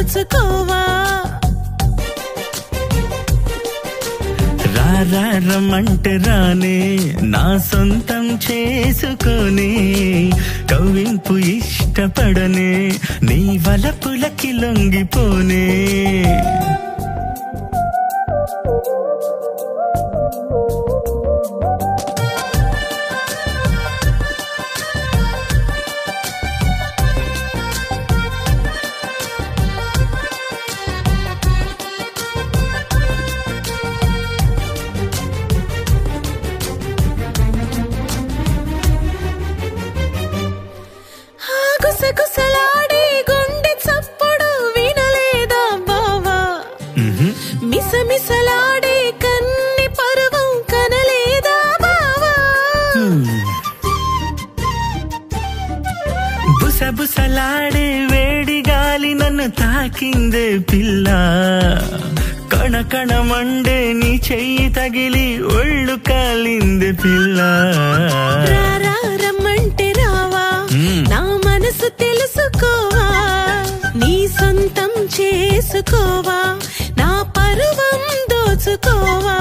దోచుకోవా రారా రమ్మంటే రానే నా సొంతం చేసుకొని కవ్వింపు ఇష్టపడనే నీ వలపులకి లొంగిపోనే ఆ గుసగుసలాడే గుండె చప్పుడు వినలేదా బావా మ్హూ. మిసమిసలాడే కన్ని పరువం కనలేదా బావా బుసబుసలాడే వేడి గాలి నన్ను తాకిందే పిల్ల కణ కణ మండే నీ చెయ్యి తగిలి ఒళ్ళు కాలిందే పిల్ల రారా రమ్మంటే రావా మ్మ్. నా మనసు తెలుసుకోవా నీ సొంతం చేసుకోవా నా పరువం దోచుకోవా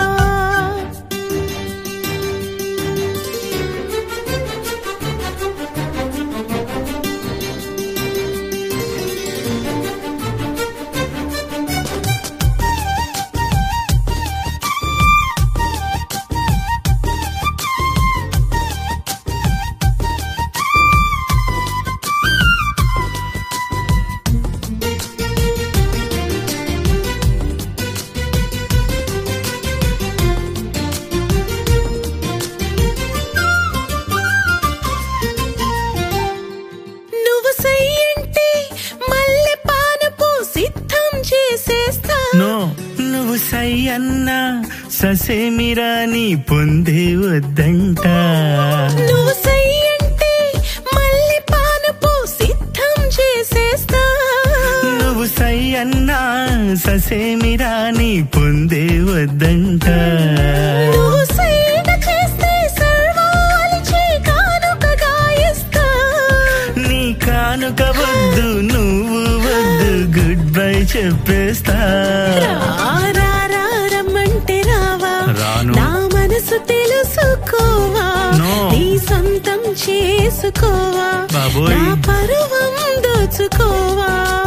నువ్వు సయ్యంటే మల్లె పానపు సిద్ధం చేసేస్తా నో నువ్వు సై అన్నా ససేమిరా నీ పొందే వద్దంట నువ్వు సయ్యంటే మల్లె పానపు సిద్ధం చేసేస్తా నువ్వు సై అన్నా ససేమిరా నీ పొందే వద్దంట నువ్వు సైగ చేస్తే సర్వాలిచి కానుకగా ఇస్తా నీ కానుక వద్దు నువ్వు వద్దు గుడ్ బై చెప్పేస్తా రా, రా, రా, రమ్మంటే రావా రాను. నా మనసు తెలుసుకోవా No. నీ సొంతం చేసుకోవా బాబోయ్. నా పరువం దోచుకోవా